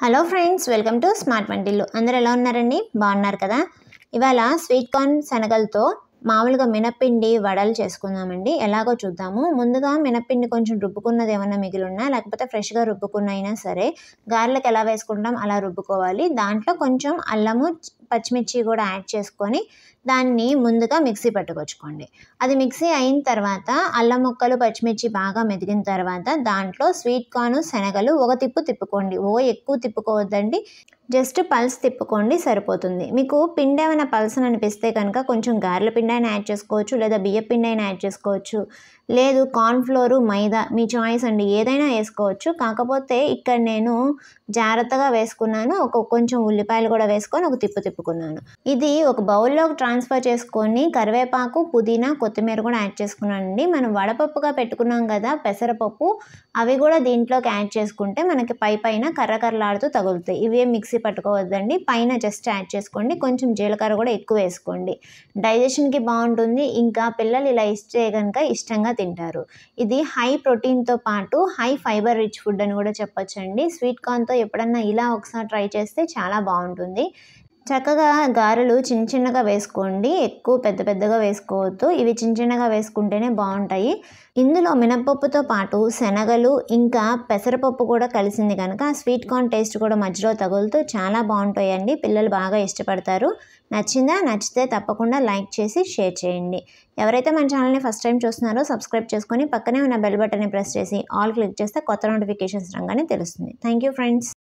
hello friends welcome to smart వంటిల్లు అందరు ఎలా ఉన్నారండి బాగున్నారు కదా ఇవాళ స్వీట్ కార్న్ శనగలతో మామూలుగా మినప్పిండి వడలు చేసుకుందామండి ఎలాగో చూద్దాము ముందుగా మినప్పిండి కొంచెం రుబ్బుకున్నది ఏమన్నా మిగిలి ఉన్నా లేకపోతే ఫ్రెష్గా రుబ్బుకున్న అయినా సరే గారెలకు ఎలా వేసుకుంటాం అలా రుబ్బుకోవాలి దాంట్లో కొంచెం అల్లము పచ్చిమిర్చి కూడా యాడ్ చేసుకొని దాన్ని ముందుగా మిక్సీ పట్టుకొచ్చుకోండి అది మిక్సీ అయిన తర్వాత అల్లం ముక్కలు పచ్చిమిర్చి బాగా మెదిగిన తర్వాత దాంట్లో స్వీట్ కార్న్ శనగలు ఒక తిప్పు తిప్పుకోండి ఓ ఎక్కువ తిప్పుకోవద్దండి జస్ట్ పల్స్ తిప్పుకోండి సరిపోతుంది మీకు పిండి ఏమైనా పల్స్ అని అనిపిస్తే కనుక కొంచెం గారెల పిండి అయినా యాడ్ చేసుకోవచ్చు లేదా బియ్య పిండి అయినా యాడ్ చేసుకోవచ్చు లేదు కార్న్ఫ్లోరు మైదా మీ చాయిస్ అండి ఏదైనా వేసుకోవచ్చు కాకపోతే ఇక్కడ నేను జాగ్రత్తగా వేసుకున్నాను ఒక కొంచెం ఉల్లిపాయలు కూడా వేసుకొని ఒక తిప్పు తిప్పుకున్నాను ఇది ఒక బౌల్లోకి ట్రాన్స్ఫర్ చేసుకొని కరివేపాకు పుదీనా కొత్తిమీర కూడా యాడ్ చేసుకున్నానండి మనం వడపప్పుగా పెట్టుకున్నాం కదా పెసరపప్పు అవి కూడా దీంట్లోకి యాడ్ చేసుకుంటే మనకి పై పైన కర్రకర్రలాడుతూ తగులుతాయి ఇవే మిక్సీ పట్టుకోవద్దండి పైన జస్ట్ యాడ్ చేసుకోండి కొంచెం జీలకర్ర కూడా ఎక్కువ వేసుకోండి డైజెషన్కి బాగుంటుంది ఇంకా పిల్లలు ఇలా ఇస్తే కనుక ఇష్టంగా తింటారు ఇది హై ప్రోటీన్తో పాటు హై ఫైబర్ రిచ్ ఫుడ్ అని కూడా చెప్పొచ్చండి స్వీట్ కార్న్తో ఎప్పుడన్నా ఇలా ఒకసారి ట్రై చేస్తే చాలా బాగుంటుంది చక్కగా గారెలు చిన్న చిన్నగా వేసుకోండి ఎక్కువ పెద్ద పెద్దగా వేసుకోవద్దు ఇవి చిన్న చిన్నగా వేసుకుంటేనే బాగుంటాయి ఇందులో మినపప్పుతో పాటు శనగలు ఇంకా పెసరపప్పు కూడా కలిసింది కనుక స్వీట్ కార్న్ టేస్ట్ కూడా మధ్యలో తగులుతూ చాలా బాగుంటాయండి పిల్లలు బాగా ఇష్టపడతారు నచ్చిందా నచ్చితే తప్పకుండా లైక్ చేసి షేర్ చేయండి ఎవరైతే మన ఛానల్ని ఫస్ట్ టైం చూస్తున్నారో సబ్స్క్రైబ్ చేసుకొని పక్కనే ఉన్న బెల్ బటన్ని ప్రెస్ చేసి ఆల్ క్లిక్ చేస్తే కొత్త నోటిఫికేషన్స్ రాగానే తెలుస్తుంది థ్యాంక్ యూ ఫ్రెండ్స్